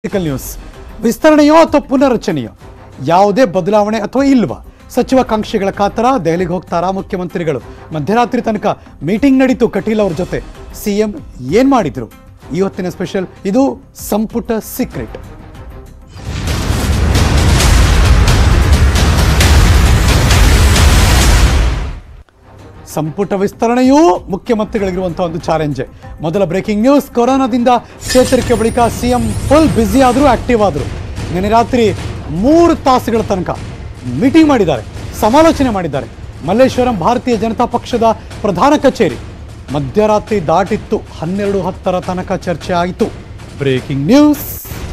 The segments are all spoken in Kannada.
ಪೊಲಿಟಿಕಲ್ ನ್ಯೂಸ್ ವಿಸ್ತರಣೆಯೋ ಅಥವಾ ಪುನರ್ರಚನೆಯೋ ಯಾವುದೇ ಬದಲಾವಣೆ ಅಥವಾ ಇಲ್ವಾ ಸಚಿವಾಕಾಂಕ್ಷಿಗಳ ಕಾತರ ದೆಹಲಿಗೆ ಹೋಗ್ತಾರಾ ಮುಖ್ಯಮಂತ್ರಿಗಳು ಮಧ್ಯರಾತ್ರಿ ತನಕ ಮೀಟಿಂಗ್ ನಡೀತು ಕಟೀಲ್ ಅವ್ರ ಜೊತೆ ಸಿಎಂ ಏನ್ ಮಾಡಿದ್ರು ಇವತ್ತಿನ ಸ್ಪೆಷಲ್ ಇದು ಸಂಪುಟ ಸೀಕ್ರೆಟ್ ಸಂಪುಟ ವಿಸ್ತರಣೆಯೂ ಮುಖ್ಯಮಂತ್ರಿಗಳಿಗಿರುವಂತಹ ಒಂದು ಚಾಲೆಂಜ್ ಮೊದಲ ಬ್ರೇಕಿಂಗ್ ನ್ಯೂಸ್ ಕೊರೋನಾದಿಂದ ಚೇತರಿಕೆ ಬಳಿಕ ಸಿಎಂ ಫುಲ್ ಬ್ಯುಸಿ ಆದರೂ ಆಕ್ಟಿವ್ ಆದರು ನಿನ್ನೆ ರಾತ್ರಿ ಮೂರು ತಾಸುಗಳ ತನಕ ಮೀಟಿಂಗ್ ಮಾಡಿದ್ದಾರೆ ಸಮಾಲೋಚನೆ ಮಾಡಿದ್ದಾರೆ ಮಲ್ಲೇಶ್ವರಂ ಭಾರತೀಯ ಜನತಾ ಪಕ್ಷದ ಪ್ರಧಾನ ಕಚೇರಿ ಮಧ್ಯರಾತ್ರಿ ದಾಟಿತ್ತು ಹನ್ನೆರಡು ಹತ್ತರ ತನಕ ಚರ್ಚೆ ಆಯಿತು ಬ್ರೇಕಿಂಗ್ ನ್ಯೂಸ್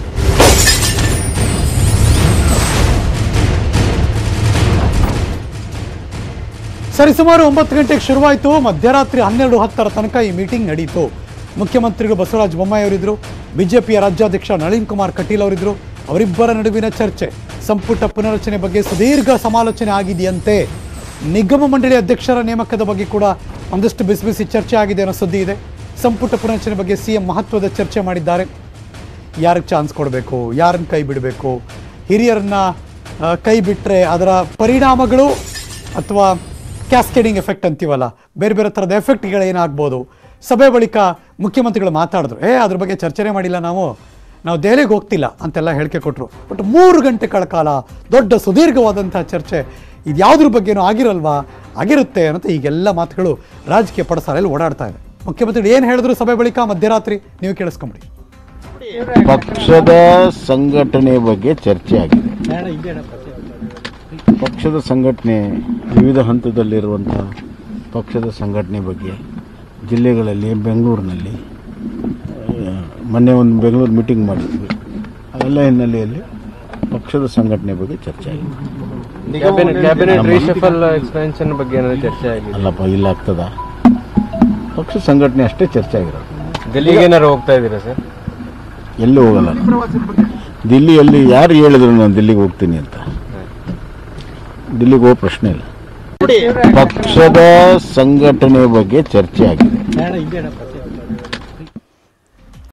ಸರಿಸುಮಾರು ಒಂಬತ್ತು ಗಂಟೆಗೆ ಶುರುವಾಯಿತು ಮಧ್ಯರಾತ್ರಿ ಹನ್ನೆರಡು ಹತ್ತರ ತನಕ ಈ ಮೀಟಿಂಗ್ ನಡೀತು ಮುಖ್ಯಮಂತ್ರಿಗಳು ಬಸವರಾಜ ಬೊಮ್ಮಾಯಿ ಅವರಿದ್ದರು ಬಿಜೆಪಿಯ ರಾಜ್ಯಾಧ್ಯಕ್ಷ ನಳಿನ್ ಕುಮಾರ್ ಕಟೀಲ್ ಅವರಿದ್ದರು ಅವರಿಬ್ಬರ ನಡುವಿನ ಚರ್ಚೆ ಸಂಪುಟ ಪುನರಚನೆ ಬಗ್ಗೆ ಸುದೀರ್ಘ ಸಮಾಲೋಚನೆ ಆಗಿದೆಯಂತೆ ನಿಗಮ ಮಂಡಳಿ ಅಧ್ಯಕ್ಷರ ನೇಮಕದ ಬಗ್ಗೆ ಕೂಡ ಒಂದಷ್ಟು ಬಿಸಿ ಬಿಸಿ ಚರ್ಚೆ ಆಗಿದೆ ಅನ್ನೋ ಸುದ್ದಿ ಇದೆ ಸಂಪುಟ ಪುನರಚನೆ ಬಗ್ಗೆ ಸಿಎಂ ಮಹತ್ವದ ಚರ್ಚೆ ಮಾಡಿದ್ದಾರೆ ಯಾರಿಗೆ ಚಾನ್ಸ್ ಕೊಡಬೇಕು ಯಾರನ್ನ ಕೈ ಬಿಡಬೇಕು ಹಿರಿಯರನ್ನ ಆ, ಕೈ ಬಿಟ್ಟರೆ ಅದರ ಪರಿಣಾಮಗಳು ಅಥವಾ ಕ್ಯಾಸ್ಕೇಡಿಂಗ್ ಎಫೆಕ್ಟ್ ಅಂತೀವಲ್ಲ ಬೇರೆ ಬೇರೆ ಥರದ ಎಫೆಕ್ಟ್ಗಳೇನಾಗ್ಬೋದು ಸಭೆ ಬಳಿಕ ಮುಖ್ಯಮಂತ್ರಿಗಳು ಮಾತಾಡಿದ್ರು ಏ ಅದ್ರ ಬಗ್ಗೆ ಚರ್ಚೆನೇ ಮಾಡಿಲ್ಲ ನಾವು ನಾವು ದೆಹಲಿಗೆ ಹೋಗ್ತಿಲ್ಲ ಅಂತೆಲ್ಲ ಹೇಳಿಕೆ ಕೊಟ್ಟರು ಬಟ್ ಮೂರು ಗಂಟೆಗಳ ಕಾಲ ದೊಡ್ಡ ಸುದೀರ್ಘವಾದಂಥ ಚರ್ಚೆ ಇದು ಯಾವುದ್ರ ಬಗ್ಗೆನೂ ಆಗಿರಲ್ವಾ ಆಗಿರುತ್ತೆ ಅನ್ನೋ ಈಗೆಲ್ಲ ಮಾತುಗಳು ರಾಜಕೀಯ ಪಡಸಾಲೆಯಲ್ಲಿ ಓಡಾಡ್ತಾ ಇದೆ ಮುಖ್ಯಮಂತ್ರಿಗಳು ಏನು ಹೇಳಿದ್ರು ಸಭೆ ಬಳಿಕ ಮಧ್ಯರಾತ್ರಿ ನೀವು ಕೇಳಿಸ್ಕೊಂಬಿಡಿ ಪಕ್ಷದ ಸಂಘಟನೆ ಬಗ್ಗೆ ಚರ್ಚೆ ಆಗಿದೆ ಪಕ್ಷದ ಸಂಘಟನೆ ವಿವಿಧ ಹಂತದಲ್ಲಿರುವಂಥ ಪಕ್ಷದ ಸಂಘಟನೆ ಬಗ್ಗೆ ಜಿಲ್ಲೆಗಳಲ್ಲಿ ಬೆಂಗಳೂರಿನಲ್ಲಿ ಆ, ಮೊನ್ನೆ ಒಂದು ಬೆಂಗಳೂರು ಮೀಟಿಂಗ್ ಮಾಡಿದ್ವಿ ಅದೆಲ್ಲ ಹಿನ್ನೆಲೆಯಲ್ಲಿ ಪಕ್ಷದ ಸಂಘಟನೆ ಬಗ್ಗೆ ಚರ್ಚೆ ಆಗಿದೆ ಕ್ಯಾಬಿನೆಟ್ ಕ್ಯಾಬಿನೆಟ್ ರೀಶಫಲ್ ಎಕ್ಸ್ಪೆನ್ಷನ್ ಬಗ್ಗೆ ಏನಾದ್ರು ಚರ್ಚೆ ಆಗಿದೆ ಅಲ್ಲಪ್ಪ ಇಲ್ಲ ಆಗ್ತದ ಪಕ್ಷ ಸಂಘಟನೆ ಅಷ್ಟೇ ಚರ್ಚೆ ಆಗಿರೋದು ಗಲ್ಲಿಗೆ ಏನಾರು ಹೋಗ್ತಾ ಇದ್ದೀರಾ ಸರ್ ಎಲ್ಲೂ ಹೋಗಲ್ಲ ದಿಲ್ಲಿಯಲ್ಲಿ ಯಾರು ಹೇಳಿದ್ರು ನಾನು ದಿಲ್ಲಿಗೆ ಹೋಗ್ತೀನಿ ಅಂತ ದಿಲ್ಲಿಗೆ ಹೋಗೋ ಪ್ರಶ್ನೆ ಇಲ್ಲ ಪಕ್ಷದ ಸಂಘಟನೆ ಬಗ್ಗೆ ಚರ್ಚೆ ಆಗಿದೆ